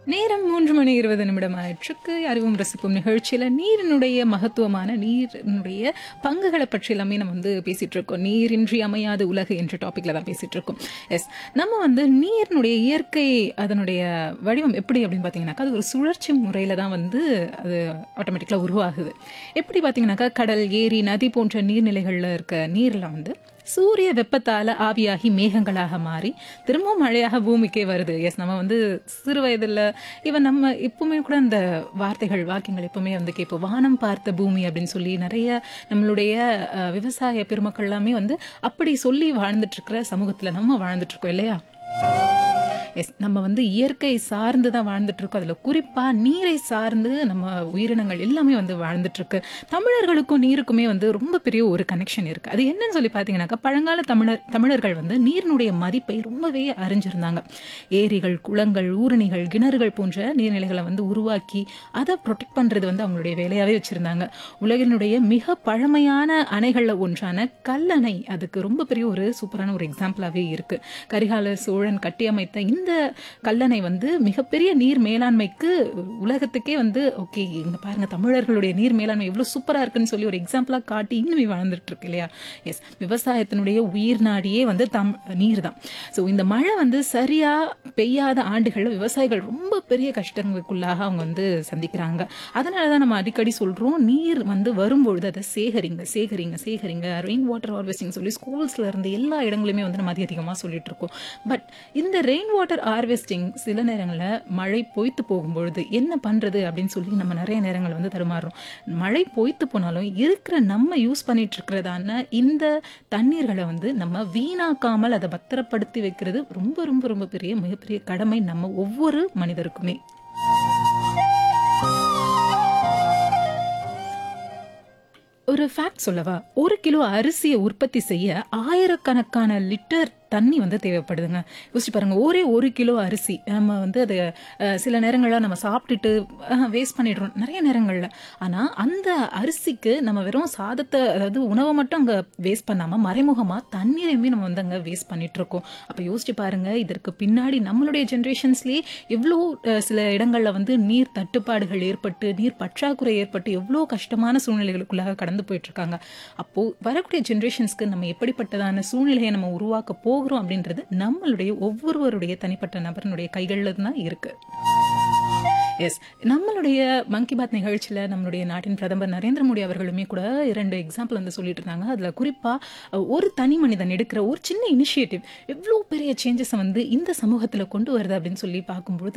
நேரம் மூன்று மணி இருபது நிமிடம் ஆயிற்றுக்கு அறிவும் ரசிப்பும் நிகழ்ச்சியில் நீரினுடைய மகத்துவமான நீரினுடைய பங்குகளை பற்றி எல்லாமே நம்ம வந்து பேசிட்டு இருக்கோம் நீரின்றி அமையாத உலகு என்ற டாபிக்ல தான் பேசிட்டு இருக்கோம் எஸ் நம்ம வந்து நீரினுடைய இயற்கை அதனுடைய வடிவம் எப்படி அப்படின்னு பார்த்தீங்கன்னாக்கா அது ஒரு சுழற்சி முறையில் தான் வந்து அது ஆட்டோமேட்டிக்கலாக உருவாகுது எப்படி பார்த்தீங்கன்னாக்கா கடல் ஏரி நதி போன்ற நீர்நிலைகளில் இருக்க நீரில் வந்து சூரிய வெப்பத்தால ஆவியாகி மேகங்களாக மாறி திரும்பவும் மழையாக பூமிக்கே வருது எஸ் நம்ம வந்து சிறு வயதில் ஈவன் நம்ம இப்பவுமே கூட அந்த வார்த்தைகள் வாக்கியங்கள் எப்பவுமே வந்து கேட்போம் வானம் பார்த்த பூமி அப்படின்னு சொல்லி நிறைய நம்மளுடைய அஹ், விவசாய பெருமக்கள் எல்லாமே வந்து அப்படி சொல்லி வாழ்ந்துட்டு இருக்கிற சமூகத்தில் நம்ம வாழ்ந்துட்டு இருக்கோம் இல்லையா எஸ் நம்ம வந்து இயற்கை சார்ந்து தான் வாழ்ந்துட்டு இருக்கோம் அதில் குறிப்பாக நீரை சார்ந்து நம்ம உயிரினங்கள் எல்லாமே வந்து வாழ்ந்துட்டு இருக்கு தமிழர்களுக்கும் நீருக்குமே வந்து ரொம்ப பெரிய ஒரு கனெக்ஷன் இருக்கு அது என்னன்னு சொல்லி பார்த்தீங்கன்னாக்கா பழங்கால தமிழர் தமிழர்கள் வந்து நீரினுடைய மதிப்பை ரொம்பவே அறிஞ்சிருந்தாங்க ஏரிகள் குளங்கள் ஊரணிகள் கிணறுகள் போன்ற நீர்நிலைகளை வந்து உருவாக்கி அதை ப்ரொடெக்ட் பண்றது வந்து அவங்களுடைய வேலையாவே வச்சிருந்தாங்க உலகினுடைய மிக பழமையான அணைகளில் ஒன்றான கல்லணை அதுக்கு ரொம்ப பெரிய ஒரு சூப்பரான ஒரு எக்ஸாம்பிளாகவே இருக்கு கரிகாலர் சோழன் கட்டியமைத்த இந்த கல்லணை வந்து மிகப்பெரிய நீர் மேலாண்மைக்கு உலகத்துக்கே வந்து ஓகே இங்க பாருங்க தமிழர்களுடைய நீர் மேலாண்மை எவ்வளவு சூப்பரா இருக்குன்னு சொல்லி ஒரு எக்ஸாம்பிளா காட்டி இன்னுமே வாழ்ந்துட்டு இருக்கு இல்லையா எஸ் விவசாயத்தினுடைய உயிர் நாடியே வந்து தம் நீர் தான் ஸோ இந்த மழை வந்து சரியா பெய்யாத ஆண்டுகள்ல விவசாயிகள் ரொம்ப பெரிய கஷ்டங்களுக்குள்ளாக அவங்க வந்து சந்திக்கிறாங்க அதனால தான் நம்ம அடிக்கடி சொல்றோம் நீர் வந்து வரும்பொழுது அதை சேகரிங்க சேகரிங்க சேகரிங்க ரெயின் வாட்டர் ஹார்வெஸ்டிங் சொல்லி ஸ்கூல்ஸ்ல இருந்து எல்லா இடங்களுமே வந்து நம்ம அதி அதிகமாக சொல்லிட்டு இருக்கோம் பட் இந்த ரெயின் வாட்டர் ஹார்வெஸ்டிங் சில நேரங்களில் மழை பொய்த்து போகும்பொழுது என்ன பண்றது அப்படின்னு சொல்லி நம்ம நிறைய நேரங்கள் வந்து தருமாறுறோம் மழை பொய்த்து போனாலும் இருக்கிற நம்ம யூஸ் பண்ணிட்டு இருக்கிறதான இந்த தண்ணீர்களை வந்து நம்ம வீணாக்காமல் அதை பத்திரப்படுத்தி வைக்கிறது ரொம்ப ரொம்ப ரொம்ப பெரிய மிகப்பெரிய கடமை நம்ம ஒவ்வொரு மனிதருக்குமே ஒரு ஃபேக்ட் சொல்லவா ஒரு கிலோ அரிசியை உற்பத்தி செய்ய ஆயிரக்கணக்கான லிட்டர் தண்ணி வந்து தேவைப்படுதுங்க யோசிச்சு பாருங்க ஒரே ஒரு கிலோ அரிசி நம்ம வந்து அதை அஹ், சில நேரங்களில் நம்ம சாப்பிட்டுட்டு வேஸ்ட் பண்ணிடுறோம் நிறைய நேரங்களில் ஆனால் அந்த அரிசிக்கு நம்ம வெறும் சாதத்தை அதாவது உணவை மட்டும் அங்கே வேஸ்ட் பண்ணாமல் மறைமுகமாக தண்ணீரையுமே நம்ம வந்து அங்கே வேஸ்ட் பண்ணிட்டு இருக்கோம் அப்போ யோசிச்சு பாருங்க இதற்கு பின்னாடி நம்மளுடைய ஜென்ரேஷன்ஸ்லேயே எவ்வளோ அஹ், சில இடங்களில் வந்து நீர் தட்டுப்பாடுகள் ஏற்பட்டு நீர் பற்றாக்குறை ஏற்பட்டு எவ்வளோ கஷ்டமான சூழ்நிலைகளுக்குள்ளாக கடந்து போயிட்டு இருக்காங்க அப்போ வரக்கூடிய ஜென்ரேஷன்ஸ்க்கு நம்ம எப்படிப்பட்டதான சூழ்நிலையை நம்ம உருவாக்க போகிறோம் அப்படின்றது நம்மளுடைய ஒவ்வொருவருடைய தனிப்பட்ட நபரினுடைய கைகளில் தான் இருக்கு எஸ் நம்மளுடைய மங்கி பாத் நிகழ்ச்சியில் நம்மளுடைய நாட்டின் பிரதமர் நரேந்திர மோடி அவர்களுமே கூட இரண்டு எக்ஸாம்பிள் வந்து சொல்லிட்டு இருந்தாங்க அதில் குறிப்பாக ஒரு தனி மனிதன் எடுக்கிற ஒரு சின்ன இனிஷியேட்டிவ் எவ்வளோ பெரிய சேஞ்சஸை வந்து இந்த சமூகத்தில் கொண்டு வருது அப்படின்னு சொல்லி பார்க்கும்பொழுது